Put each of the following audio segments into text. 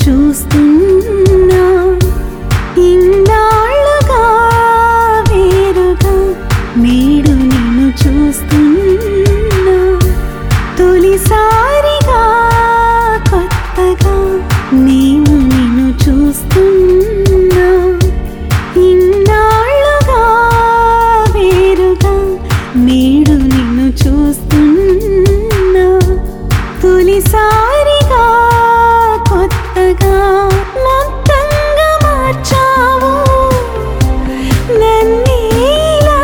చూస్తున్నా ఇన్నాళ్ళుగా వేరుగా నేడు నిన్ను చూస్తున్నా తొలిసారిగా కొత్తగా నేను నిన్ను చూస్తున్నా ఇన్నాళ్ళుగా వేరుగా నేడు నిన్ను చూస్తున్నా తొలిసారిగా కొత్తగా మొత్తంగా మార్చావు నన్నేలా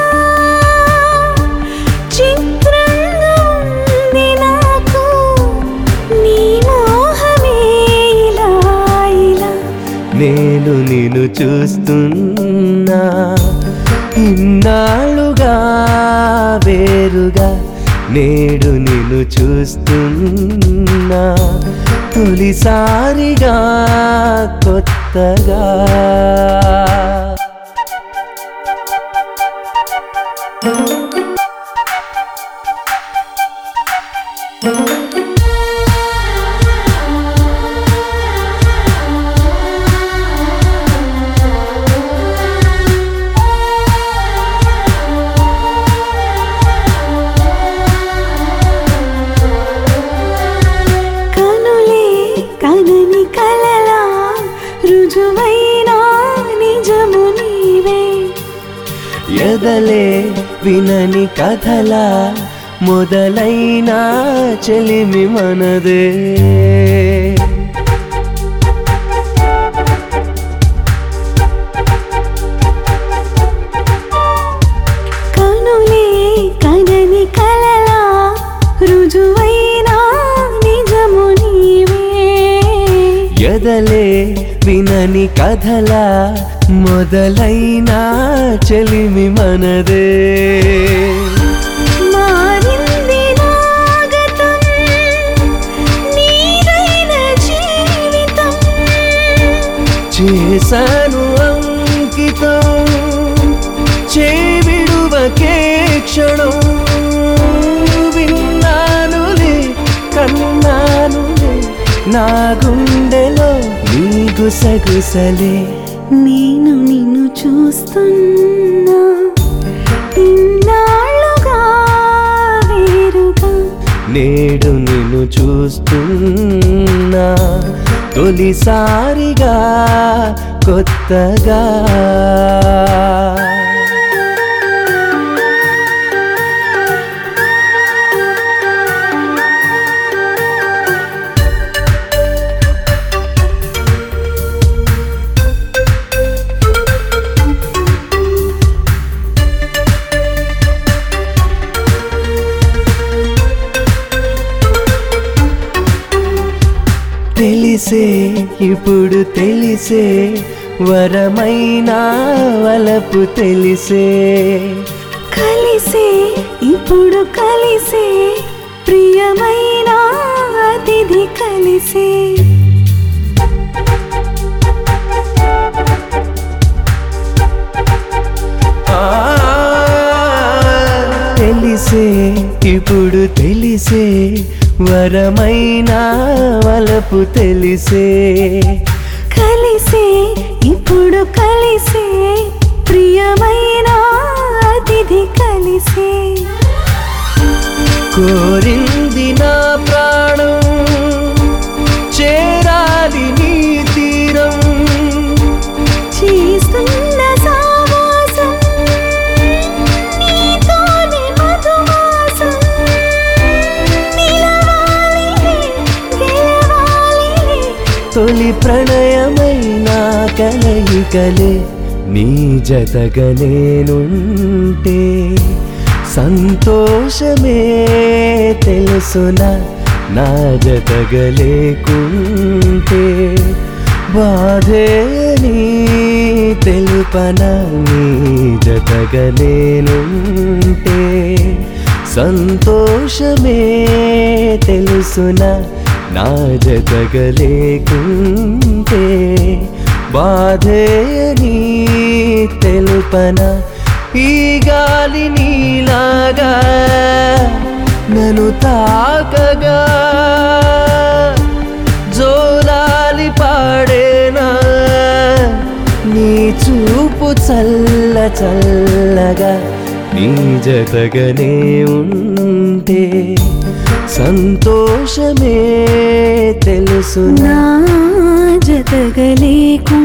చిత్రంగా ఉంది నాకు నీ మోహమే ఇలా ఇలా నేను నిన్ను చూస్తున్నా ఇన్నాళ్ళుగా వేరుగా నేడు నిన్ను చూస్తున్నా తొలిసారిగా కొత్తగా కనులే కనని కలలా రుజువైన నిజము నీవే ఎదలే వినని కథలా మొదలైన చెలిమి మనదే కనులే కనని కలలా రుజువైన నిజము నీవే ఎదలే వినని కథలా మొదలైన చెలిమి మనదే మారింది నాగతం నీదైన జీవితం చేశాను అంకితం చేవిడువకే క్షణం విన్నానులే కన్నానులే నా గుండెలో నీ గుసగుసలే నేను నిన్ను చూస్తున్నా ఇన్నాళ్ళుగా వేరుగా నేడు నిన్ను చూస్తున్నా తొలిసారిగా కొత్తగా తెలిసే ఇప్పుడు తెలిసే వరమైన వలపు తెలిసే కలిసే ఇప్పుడు కలిసే ప్రియమైన అతిథి కలిసే ఆ, తెలిసే ఇప్పుడు తెలిసే వరమైన వలపు తెలిసే కలిసే ఇప్పుడు కలిసే ప్రియమైన అతిథి కలిసే కోరింది నా ప్రాణం చేరాలి నీ తీరం చేస్తున్న సావాసం నీతోనే మధుమాసం నిలవాలిలే, గెలవాలిలే. తొలి ప్రణయమైన కలయికలే నీ జతగా నేనుంటే సంతోషమే తెలుసునా నా జతగా లేకుంటే బాధే నీ తెలుపన నీ జతగా నేనుంటే సంతోషమే తెలుసునా నా జతగా లేకుంటే బాధే నీ తెలుపన ఈ గాలి నీలాగా నన్ను తాకగా జోలాలి వైపు చల్ల చల్లగా నీ జతగనే ఉంటే సంతోషమే తెలుసునా నా జతగలేకుండా